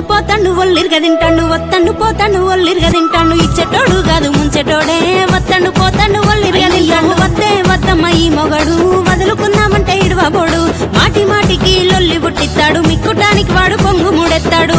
పోతాండు ఒల్లిరుగ తింటాడు వత్తండు పోతాండు ఒల్లిరుగ తింటాడు ఇచ్చేటోడు కాదు ముంచెటోడే వత్తండు పోతాండు ఒల్లిరుగ తింటాడు వద్దే వద్దమ్మ ఈ మొగడు వదులుకుందామంటే ఇడవబోడు మాటి మాటికి లొల్లి పుట్టిస్తాడు మిక్కుటానికి వాడు కొంగు మూడెత్తాడు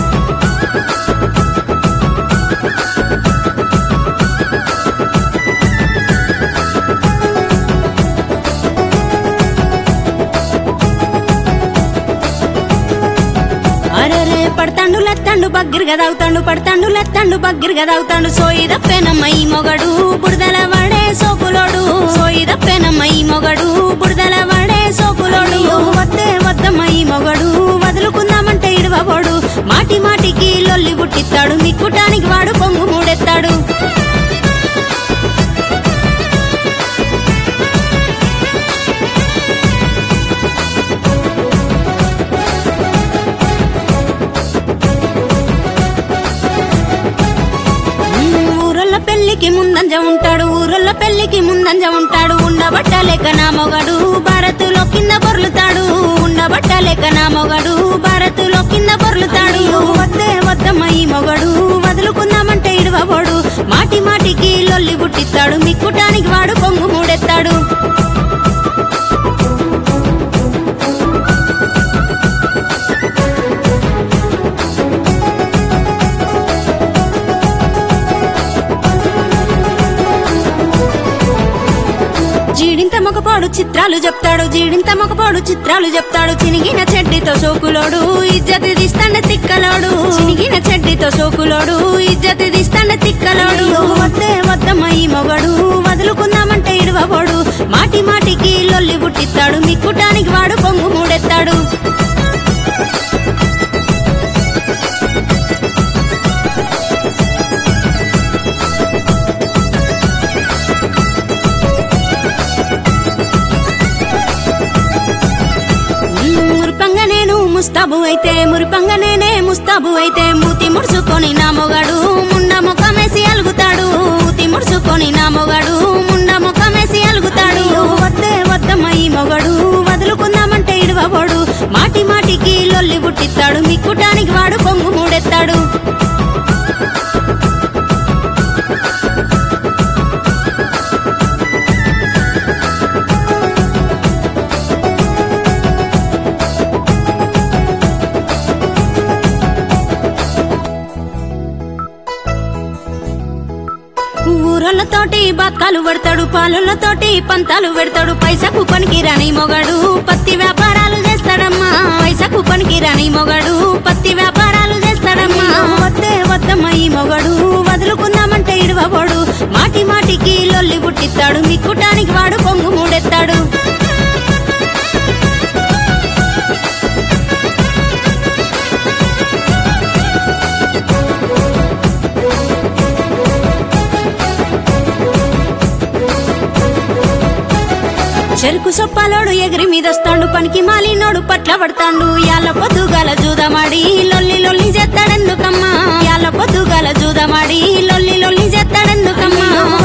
అరెరే పడతాండు లెత్తండు బగ్గిరిగా తాగుతాండు పడతాండు లెత్తండు బగ్గిరిగా తాగుతాండు సోయి దప్పేనమ్మ ఈ మొగడు బుడదల వాడే సోకులోడు సోయి దప్పేనమ్మ ఈ మొగడు బుడదల వాడే సోకులోడు వద్దే వద్దమ్మ ఈ మొగడు వదులుకుందామంటే ఇడవబోడు మాటి మాటికి లొల్లి పుట్టిస్తాడు మిక్కుటానికి వాడు కొంగు మూడెత్తాడు ఊరల్ల పెళ్లికి ముందంజ ఉంటాడు ఊరల్ల పెళ్లికి ముందంజ ఉంటాడు ఉండబట్టలేక నా మొగడు భారతులో కింద బొర్లుతాడు ఉండబట్టలేక నా మొగడు భారతులో కింద బొర్లుతాడు వద్దే వద్దమ్మ ఈ మొగడు వదులుకుందామంటే ఇడవబోడు మాటి మాటికి లొల్లి పుట్టిస్తాడు మిక్కుటానికి వాడు కొంగు మూడెత్తాడు జీడింత మొగపోడు చిత్రాలు చెప్తాడు జీడింత మొగపోడు చిత్రాలు చెప్తాడు చినిగిన చెడ్డితో సోకులోడు ఇజ్జతి తీస్తాండ తిక్కలోడు చినిగిన చెడ్డితో సోకులోడు ఇజ్జతి తీస్తాండ తిక్కలోడు వద్దే వద్దమ్మ ఈ మొగడు వదులుకుందామంటే ఇడవబోడు మాటి మాటికి లొల్లి పుట్టిస్తాడు మిక్కుటానికి వాడు కొంగు మూడెత్తాడు మురిపంగా నేను ముస్తాబు అయితే మురిపంగా నేనే ముస్తాబు అయితే మూతి ముడుచుకొని నా మొగడు ముండ ముఖమేసి అలుగుతాడు మూతి ముడుచుకొని నా మొగడు ముండ ముఖమేసి అలుగుతాడు వద్దే వద్దమ్మ ఈ మొగడు వదులుకుందామంటే ఇడవబోడు మాటి మాటికి లొల్లి పుట్టిస్తాడు మిక్కుటానికి వాడు కొంగు మూడెత్తాడు ఊరళ్ళతోటి బక్కాలు పడతాడు పాలులతోటి పంతాలు పెడతాడు పైసకు పనికి రాని మొగడు పత్తి వ్యాపారాలు చేస్తాడమ్మా పైసకు పనికి రాని మొగడు పత్తి వ్యాపారాలు చేస్తాడమ్మా వద్దే వద్దమ్మ ఈ మొగడు వదులుకుందామంటే ఇడవబోడు మాటి మాటికి లొల్లి పుట్టిస్తాడు మిక్కుటానికి వాడు కొంగు మూడెత్తాడు చెరుకు సొప్పాలోడు ఎగిరి మీదొస్తాడు పనికి మాలినోడు పట్ల పడతాడు యాల పొద్దుగాల జూదమాడి లొల్లి లొల్లి చేస్తాడెందుకమ్మా యాల పొద్దుగాల జూదమాడి లొల్లి లొల్లి చేస్తాడెందుకమ్మా